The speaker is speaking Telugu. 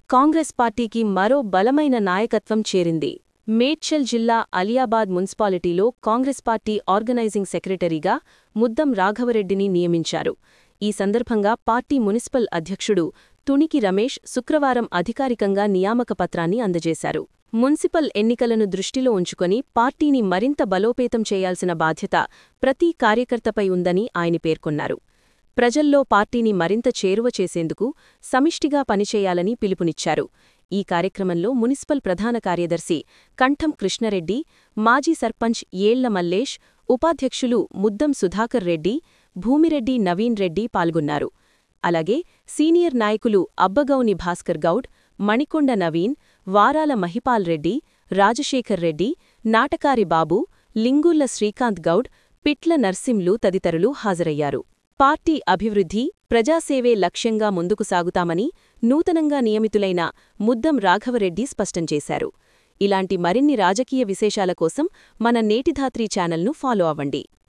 కాంగ్రెస్ పార్టీకి మరో బలమైన నాయకత్వం చేరింది మేడ్చల్ జిల్లా అలియాబాద్ మున్సిపాలిటీలో కాంగ్రెస్ పార్టీ ఆర్గనైజింగ్ సెక్రటరీగా ముద్దం రాఘవరెడ్డిని నియమించారు ఈ సందర్భంగా పార్టీ మున్సిపల్ అధ్యక్షుడు తుణికి రమేష్ శుక్రవారం అధికారికంగా నియామక పత్రాన్ని అందజేశారు మున్సిపల్ ఎన్నికలను దృష్టిలో ఉంచుకొని పార్టీని మరింత బలోపేతం చేయాల్సిన బాధ్యత ప్రతి కార్యకర్తపై ఉందని ఆయన పేర్కొన్నారు ప్రజల్లో పార్టీని మరింత చేరువ చేసేందుకు సమిష్టిగా పనిచేయాలని పిలుపునిచ్చారు ఈ కార్యక్రమంలో మున్సిపల్ ప్రధాన కార్యదర్శి కంఠం కృష్ణరెడ్డి మాజీ సర్పంచ్ ఏళ్ల మల్లేష్ ఉపాధ్యక్షులు ముద్దం సుధాకర్ రెడ్డి భూమిరెడ్డి నవీన్ రెడ్డి పాల్గొన్నారు అలాగే సీనియర్ నాయకులు అబ్బగౌని భాస్కర్ గౌడ్ మణికొండ నవీన్ వారాల మహిపాల్ రెడ్డి రాజశేఖర్ రెడ్డి నాటకారి బాబు లింగుళ్ల శ్రీకాంత్ గౌడ్ పిట్ల నర్సింలు తదితరులు హాజరయ్యారు పార్టీ అభివృద్ధి ప్రజాసేవే లక్ష్యంగా ముందుకు సాగుతామని నూతనంగా నియమితులైన ముద్దం రాఘవరెడ్డి స్పష్టం చేశారు ఇలాంటి మరిన్ని రాజకీయ విశేషాల కోసం మన నేటిధాత్రి ఛానల్ను ఫాలో అవ్వండి